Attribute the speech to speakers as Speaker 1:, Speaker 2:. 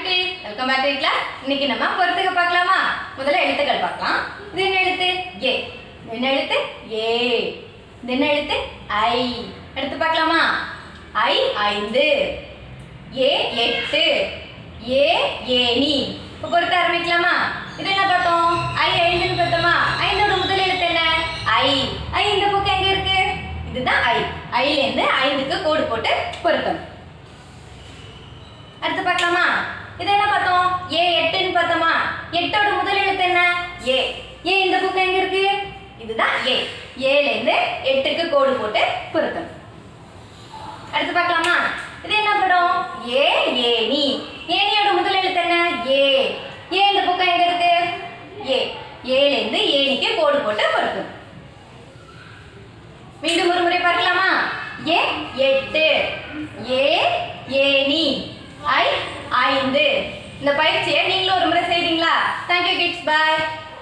Speaker 1: குட்டீஸ் welcome back to class இன்னைக்கு நம்ம பொறுத்துக்க பார்க்கலாமா முதல்ல எழுத்துக்கள் பார்க்கலாம் இது என்ன எழுத்து ஏ இது என்ன எழுத்து ஏ இது என்ன எழுத்து ஐ எடுத்து பார்க்கலாமா ஐ ஐந்து ஏ எட்டு ஏ ஏனி இப்போ பொறுத்த ஆரம்பிக்கலாமா இது என்ன பார்த்தோம் ஐ ஐந்துன்னு பார்த்தோமா ஐந்தோட முதல் எழுத்து என்ன ஐ ஐ இந்த பக்கம் எங்க இருக்கு இதுதான் ஐ ஐல இருந்து ஐந்துக்கு கோடு போட்டு பொருத்தம் அடுத்து பார்க்கலாமா இது என்ன பார்த்தோம் ஏ எட்டுன்னு பார்த்தோமா எட்டோட முதல் எழுத்து என்ன ஏ ஏ இந்த புக் எங்க இருக்கு இதுதான் ஏ ஏல இருந்து எட்டுக்கு கோடு போட்டு பொருத்தம் அடுத்து பார்க்கலாமா இது என்ன படம் ஏ ஏனி ஏனியோட முதல் எழுத்து என்ன ஏ ஏ இந்த புக் எங்க இருக்கு ஏ ஏல இருந்து ஏனிக்கு கோடு போட்டு பொருத்தம் மீண்டும் ஒரு முறை பார்க்கலாமா ஏ எட்டு ஏ ஏனி ஐ ஐந்து இந்த பயிற்சியை நீங்களும் ஒரு முறை செய்றீங்களா தேங்க்யூ கிட்ஸ் பாய்